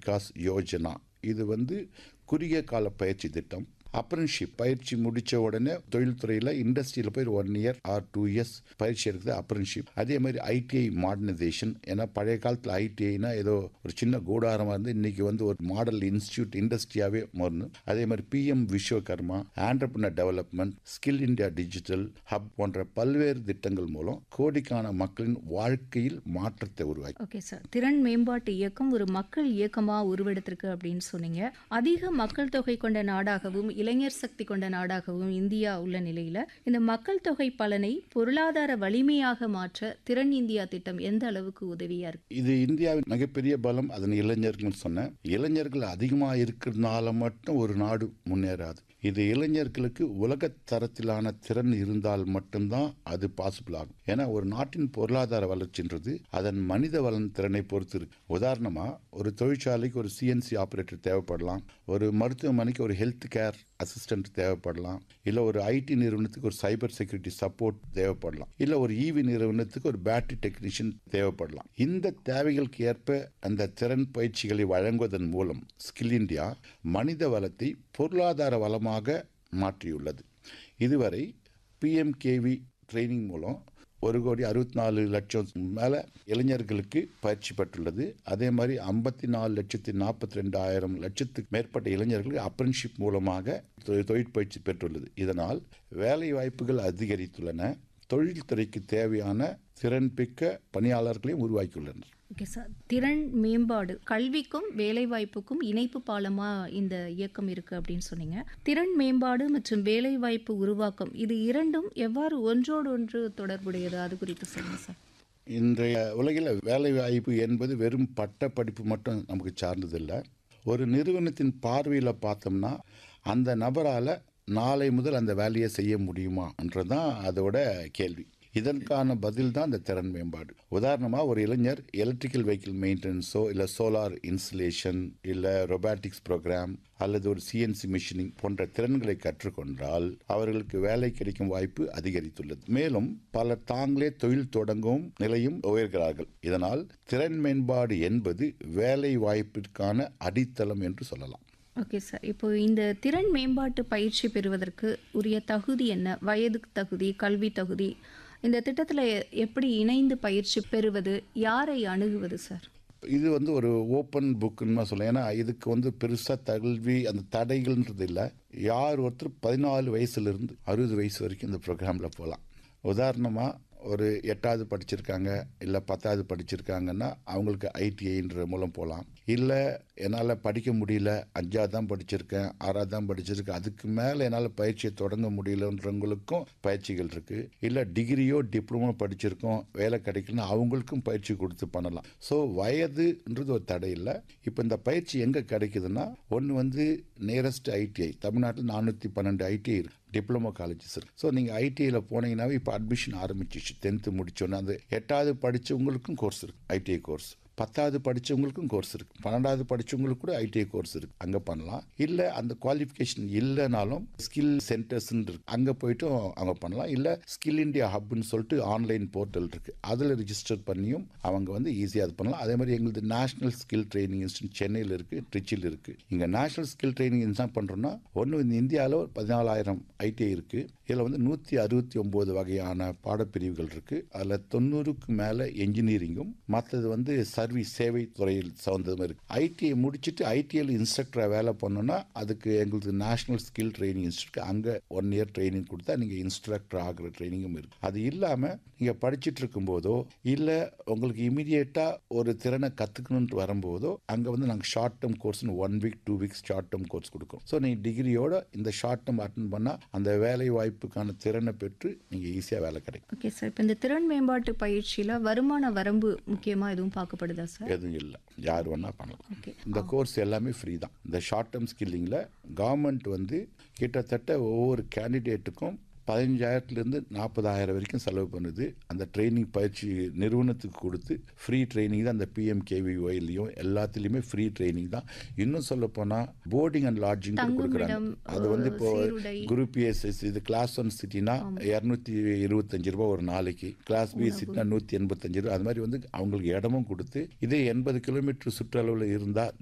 விகாஸ் யோஜனா இது வந்து குறுகிய கால பயிற்சி திட்டம் அப்ரன்ஷிப் பயிற்சி முடித்த உடனே தொழில்துறையில் இண்டஸ்ட்ரியில் போய் one year or two years பயிற்சி எடுக்குது அப்ரன்ஷிப் அதே மாதிரி ஐடிஐ மாடர்னைசேஷன் ஏன்னா பழைய காலத்தில் ஐடிஐனா ஏதோ ஒரு சின்ன கூடாரமாக இருந்து இன்னைக்கு வந்து ஒரு மாடல் இன்ஸ்டியூட் இண்டஸ்ட்ரியாகவே மாறணும் அதே மாதிரி PM Vishwakarma entrepreneur development skill India digital hub போன்ற பல்வேறு திட்டங்கள் மூலம் கோடிக்கான மக்களின் வாழ்க்கையில் மாற்றத்தை உருவாக்கி ஓகே சார் திறன் மேம்பாட்டு இயக்கம் ஒரு மக்கள் இயக்கமா உருவெடுத்திருக்கு அப்படின்னு சொன்னீங்க அதிக மக்கள் தொகை கொண்ட நாடாகவும் இளைஞர் சக்தி கொண்ட நாடாகவும் இந்தியா உள்ள நிலையில இந்த மக்கள் தொகை பலனை பொருளாதார வலிமையாக மாற்ற திறன் இந்தியா திட்டம் எந்த அளவுக்கு உதவியா இருக்கு இது இந்தியாவின் மிகப்பெரிய பலம் அதன் இளைஞர்கள் சொன்னேன் இளைஞர்கள் அதிகமாக இருக்கிறதுனால மட்டும் ஒரு நாடு முன்னேறாது இது இளைஞர்களுக்கு உலக தரத்திலான திறன் இருந்தால் மட்டும்தான் அது பாசிபிள் ஆகும் ஏன்னா ஒரு நாட்டின் பொருளாதார வளர்ச்சின்றது அதன் மனித வளன் திறனை பொறுத்து இருக்கு உதாரணமா ஒரு தொழிற்சாலைக்கு ஒரு சிஎன்சி ஆபரேட்டர் தேவைப்படலாம் ஒரு மருத்துவமனைக்கு ஒரு ஹெல்த் கேர் அசிஸ்டன்ட் தேவைப்படலாம் இல்லை ஒரு ஐடி நிறுவனத்துக்கு ஒரு சைபர் செக்யூரிட்டி சப்போர்ட் தேவைப்படலாம் இல்லை ஒரு ஈவி நிறுவனத்துக்கு ஒரு பேட்டரி டெக்னீஷியன் தேவைப்படலாம் இந்த தேவைகளுக்கு ஏற்ப அந்த திறன் பயிற்சிகளை வழங்குவதன் மூலம் ஸ்கில் இந்தியா மனித வளத்தை பொருளாதார வளமாக மாற்றியுள்ளது இதுவரை பிஎம்கேவி ட்ரைனிங் மூலம் ஒரு கோடி அறுபத்தி நாலு லட்சம் மேலே இளைஞர்களுக்கு பயிற்சி பெற்றுள்ளது அதே மாதிரி ஐம்பத்தி நாலு லட்சத்தி நாற்பத்தி ரெண்டாயிரம் லட்சத்துக்கு மேற்பட்ட இளைஞர்களுக்கு அப்ரன்ஷிப் மூலமாக தொ- தொழிற்பயிற்சி பெற்றுள்ளது இதனால் வேலை வாய்ப்புகள் அதிகரித்துள்ளன தொழில்துறைக்கு தேவையான திறன்பிக்க பணியாளர்களையும் உருவாக்கியுள்ளனர் ஓகே சார் திறன் மேம்பாடு கல்விக்கும் வேலைவாய்ப்புக்கும் இணைப்பு பாலமா இந்த இயக்கம் இருக்கு அப்படின்னு சொன்னீங்க திறன் மேம்பாடு மற்றும் வேலைவாய்ப்பு உருவாக்கம் இது இரண்டும் எவ்வாறு ஒன்றோடு ஒன்று தொடர்புடையது அது குறித்து சொல்லுங்க சார் இன்றைய உலகில் வேலை வாய்ப்பு என்பது வெறும் பட்ட படிப்பு மட்டும் நமக்கு சார்ந்ததில்லை ஒரு நிறுவனத்தின் பார்வையில் பார்த்தோம்னா அந்த நபரால் நாளை முதல் அந்த வேலையை செய்ய முடியுமான்றதான் அதோட கேள்வி இதற்கான பதில் தான் இந்த திறன் மேம்பாடு உதாரணமாக ஒரு இளைஞர் எலக்ட்ரிக்கல் வெஹிக்கிள் மெயின்டெனன்ஸோ இல்லை சோலார் இன்ஸ்டலேஷன் இல்லை ரொபாட்டிக்ஸ் ப்ரோக்ராம் அல்லது ஒரு சிஎன்சி மிஷினிங் போன்ற திறன்களை கற்றுக்கொண்டால் அவர்களுக்கு வேலை கிடைக்கும் வாய்ப்பு அதிகரித்துள்ளது மேலும் பலர் தாங்களே தொழில் தொடங்கும் நிலையும் உயர்கிறார்கள் இதனால் திறன் மேம்பாடு என்பது வேலை வாய்ப்பிற்கான அடித்தளம் என்று சொல்லலாம் ஓகே சார் இப்போ இந்த திறன் மேம்பாட்டு பயிற்சி பெறுவதற்கு உரிய தகுதி என்ன வயது தகுதி கல்வி தகுதி இந்த திட்டத்தில் எப்படி இணைந்து பயிற்சி பெறுவது யாரை அணுகுவது சார் இது வந்து ஒரு ஓப்பன் புக்குன்னு சொல்லலாம் ஏன்னா இதுக்கு வந்து பெருசாக கல்வி அந்த தடைகள்ன்றது இல்லை யார் ஒருத்தர் பதினாலு வயசுலேருந்து அறுபது வயசு வரைக்கும் இந்த ப்ரோக்ராமில் போகலாம் உதாரணமாக ஒரு எட்டாவது படிச்சிருக்காங்க இல்லை பத்தாவது படிச்சிருக்காங்கன்னா அவங்களுக்கு ஐடிஐன்ற மூலம் போகலாம் இல்லை என்னால் படிக்க முடியல அஞ்சாவது தான் படிச்சிருக்கேன் ஆறாவது தான் படிச்சிருக்கேன் அதுக்கு மேலே என்னால் பயிற்சியை தொடங்க முடியலன்றவங்களுக்கும் பயிற்சிகள் இருக்குது இல்லை டிகிரியோ டிப்ளமோ படிச்சிருக்கோம் வேலை கிடைக்கலன்னா அவங்களுக்கும் பயிற்சி கொடுத்து பண்ணலாம் ஸோ வயதுன்றது ஒரு தடை இல்லை இப்போ இந்த பயிற்சி எங்கே கிடைக்குதுன்னா ஒன்று வந்து நியரஸ்ட் ஐடிஐ தமிழ்நாட்டில் நானூற்றி பன்னெண்டு ஐடிஐ இருக்கு டிப்ளமோ காலேஜஸ் இருக்கு ஸோ நீங்கள் ஐடிஐயில் போனீங்கன்னாவே இப்போ அட்மிஷன் ஆரம்பிச்சிச்சு டென்த்து முடிச்சோன்னே அந்த எட்டாவது படித்தவங்களுக்கும் கோர்ஸ் இருக்கு ஐடிஐ கோர்ஸ் பத்தாவது படித்தவங்களுக்கும் கோர்ஸ் இருக்குது பன்னெண்டாவது படித்தவங்களுக்கு கூட ஐடிஐ கோர்ஸ் இருக்குது அங்கே பண்ணலாம் இல்லை அந்த குவாலிஃபிகேஷன் இல்லைனாலும் ஸ்கில் சென்டர்ஸ்ன்னு இருக்கு அங்கே போயிட்டும் அவங்க பண்ணலாம் இல்லை ஸ்கில் இந்தியா ஹப்னு சொல்லிட்டு ஆன்லைன் போர்ட்டல் இருக்குது அதில் ரிஜிஸ்டர் பண்ணியும் அவங்க வந்து ஈஸியாக அது பண்ணலாம் அதே மாதிரி எங்களுது நேஷனல் ஸ்கில் ட்ரைனிங் இன்ஸ்டியூட் சென்னையில் இருக்குது ட்ரிச்சியில் இருக்குது இங்கே நேஷனல் ஸ்கில் ட்ரைனிங் என்ன பண்ணுறோன்னா ஒன்று இந்த இந்தியாவில் ஒரு பதினாலாயிரம் ஐடிஐ இருக்குது இதில் வந்து நூற்றி அறுபத்தி ஒம்பது வகையான பாடப்பிரிவுகள் இருக்குது அதில் தொண்ணூறுக்கு மேலே என்ஜினியரிங்கும் மற்றது வந்து சர்வீஸ் சேவை துறையில் சார்ந்ததும் இருக்குது ஐடிஐ முடிச்சுட்டு ஐடிஐயில் இன்ஸ்ட்ரக்டராக வேலை பண்ணோன்னா அதுக்கு எங்களுக்கு நேஷனல் ஸ்கில் ட்ரைனிங் இன்ஸ்டியூட் அங்கே ஒன் இயர் ட்ரைனிங் கொடுத்தா நீங்கள் இன்ஸ்ட்ரக்டர் ஆகிற ட்ரைனிங்கும் இருக்குது அது இல்லாமல் நீங்கள் படிச்சுட்டு இருக்கும்போதோ இல்லை உங்களுக்கு இமீடியட்டாக ஒரு திறனை கற்றுக்கணுன்ட்டு வரும்போதோ அங்கே வந்து நாங்கள் ஷார்ட் டேர்ம் கோர்ஸ்னு one week two weeks short term course கொடுக்குறோம் ஸோ நீங்கள் டிகிரியோட இந்த ஷார்ட் டேர்ம் அட்டன் பண்ணால் அந்த வேலை வாய்ப்புக்கான திறனை பெற்று நீங்கள் ஈஸியாக வேலை கிடைக்கும் ஓகே சார் இப்போ இந்த திறன் மேம்பாட்டு பயிற்சியில் வருமான வரம்பு முக்கியமாக எதுவும் பார்க்கப்படுதா சார் எதுவும் இல்லை யார் வேணால் பண்ணலாம் ஓகே இந்த கோர்ஸ் எல்லாமே ஃப்ரீ தான் இந்த ஷார்ட் டேர்ம் ஸ்கில்லிங்கில் கவர்மெண்ட் வந்து கிட்டத்தட்ட ஒவ்வொரு கேண்டிடேட்டுக்கும் பதினஞ்சாயிரத்துலேருந்து நாற்பதாயிரம் வரைக்கும் செலவு பண்ணுது அந்த ட்ரைனிங் பயிற்சி நிறுவனத்துக்கு கொடுத்து ஃப்ரீ ட்ரைனிங் தான் அந்த பிஎம்கேவிஒய்லையும் எல்லாத்துலேயுமே ஃப்ரீ ட்ரைனிங் தான் இன்னும் சொல்ல போனால் போர்டிங் அண்ட் லாட்ஜிங் கொடுக்குறாங்க தங்குமிடம், அது வந்து இப்போ சீருடை. குரூப் ஏஎஸ்எஸ் இது கிளாஸ் ஒன் சிட்டினா இரநூத்தி இருபத்தஞ்சு ரூபா ஒரு நாளைக்கு கிளாஸ் பி சிட்டினா நூற்றி எண்பத்தஞ்சு ரூபா அது மாதிரி வந்து அவங்களுக்கு இடமும் கொடுத்து இதே எண்பது கிலோமீட்டர் சுற்றளவில் இருந்தால்